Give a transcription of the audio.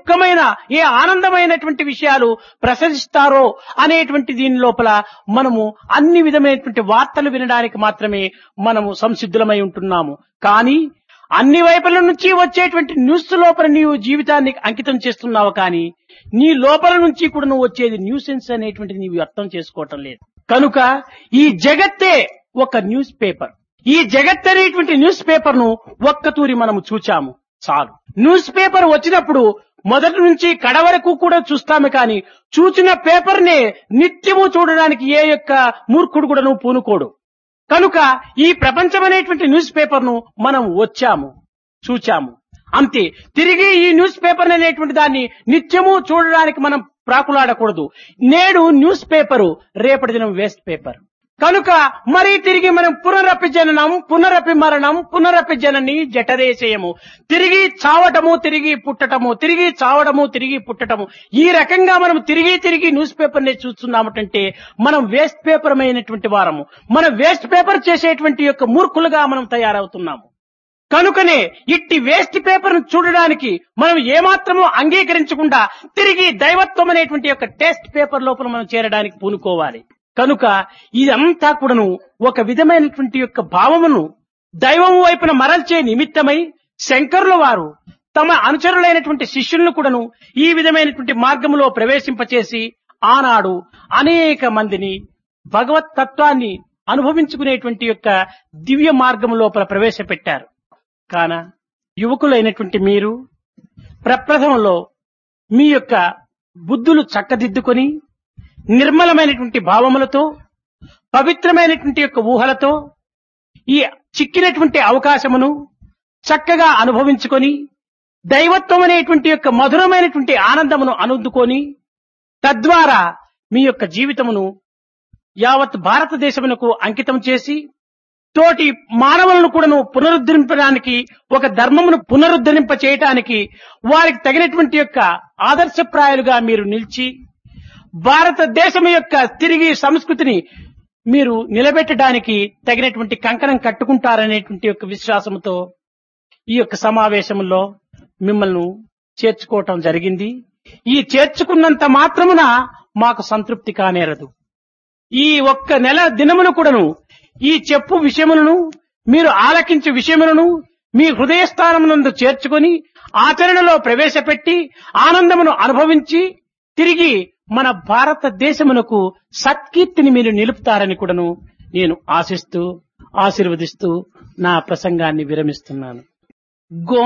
దుఃఖమైన ఏ ఆనందమైనటువంటి విషయాలు ప్రసరిస్తారో అనేటువంటి దీని లోపల మనము అన్ని విధమైనటువంటి వార్తలు వినడానికి మాత్రమే మనము సంసిద్ధులమై ఉంటున్నాము కానీ అన్ని వైపుల నుంచి వచ్చేటువంటి న్యూస్ లోపల నీవు జీవితాన్ని అంకితం చేస్తున్నావు కానీ నీ లోపల నుంచి కూడా నువ్వు వచ్చేది న్యూసెన్స్ అనేటువంటిది నీవు అర్థం చేసుకోవటం లేదు కనుక ఈ జగత్తే ఒక న్యూస్ పేపర్ ఈ జగత్ అనేటువంటి న్యూస్ పేపర్ ను ఒక్కతూరి మనము చూచాము చాలు న్యూస్ పేపర్ వచ్చినప్పుడు మొదటి నుంచి కడ వరకు కూడా చూస్తాము కానీ చూచిన పేపర్ నే నిత్యము చూడడానికి ఏ యొక్క మూర్ఖుడు కూడా నువ్వు పూనుకోడు కనుక ఈ ప్రపంచం అనేటువంటి న్యూస్ పేపర్ ను మనం వచ్చాము చూచాము అంతే తిరిగి ఈ న్యూస్ పేపర్ అనేటువంటి దాన్ని నిత్యము చూడడానికి మనం ప్రాకులాడకూడదు నేడు న్యూస్ పేపరు రేపటి దినం వేస్ట్ పేపర్ కనుక మరీ తిరిగి మనం పునరపి జననం పునరపి మరణం పునరపి జనని జఠరేశయము తిరిగి చావటము తిరిగి పుట్టటము తిరిగి చావడము తిరిగి పుట్టటము ఈ రకంగా మనం తిరిగి తిరిగి న్యూస్ పేపర్ ని చూస్తున్నామటంటే మనం వేస్ట్ పేపర్ అయినటువంటి వారము మన వేస్ట్ పేపర్ చేసేటువంటి యొక్క మూర్ఖులుగా మనం తయారవుతున్నాము కనుకనే ఇట్టి వేస్ట్ పేపర్ చూడడానికి మనం ఏమాత్రము అంగీకరించకుండా తిరిగి దైవత్వం అనేటువంటి యొక్క టెస్ట్ పేపర్ లోపల మనం చేరడానికి పూనుకోవాలి కనుక ఇదంతా కూడాను ఒక విధమైనటువంటి యొక్క భావమును దైవము వైపున మరల్చే నిమిత్తమై శంకరుల వారు తమ అనుచరులైనటువంటి శిష్యులను కూడాను ఈ విధమైనటువంటి మార్గములో ప్రవేశింపచేసి ఆనాడు అనేక మందిని భగవత్ తత్వాన్ని అనుభవించుకునేటువంటి యొక్క దివ్య మార్గము లోపల ప్రవేశపెట్టారు కాన యువకులైనటువంటి మీరు ప్రప్రథమంలో మీ యొక్క బుద్ధులు చక్కదిద్దుకొని నిర్మలమైనటువంటి భావములతో పవిత్రమైనటువంటి యొక్క ఊహలతో ఈ చిక్కినటువంటి అవకాశమును చక్కగా అనుభవించుకొని దైవత్వం అనేటువంటి యొక్క మధురమైనటువంటి ఆనందమును అనుద్దుకొని తద్వారా మీ యొక్క జీవితమును యావత్ భారతదేశమునకు అంకితం చేసి తోటి మానవులను కూడాను పునరుద్ధరించడానికి ఒక ధర్మమును పునరుద్ధరింప చేయటానికి వారికి తగినటువంటి యొక్క ఆదర్శప్రాయాలుగా మీరు నిలిచి భారతదేశం యొక్క తిరిగి సంస్కృతిని మీరు నిలబెట్టడానికి తగినటువంటి కంకణం కట్టుకుంటారనేటువంటి యొక్క విశ్వాసంతో ఈ యొక్క సమావేశంలో మిమ్మల్ని చేర్చుకోవటం జరిగింది ఈ చేర్చుకున్నంత మాత్రమున మాకు సంతృప్తి కానేరదు ఈ ఒక్క నెల దినమును కూడాను ఈ చెప్పు విషయములను మీరు ఆలకించు విషయములను మీ హృదయస్థానమునందు చేర్చుకొని ఆచరణలో ప్రవేశపెట్టి ఆనందమును అనుభవించి తిరిగి మన భారతదేశమునకు సత్కీర్తిని మీరు నిలుపుతారని కూడాను నేను ఆశిస్తూ ఆశీర్వదిస్తూ నా ప్రసంగాన్ని విరమిస్తున్నాను గో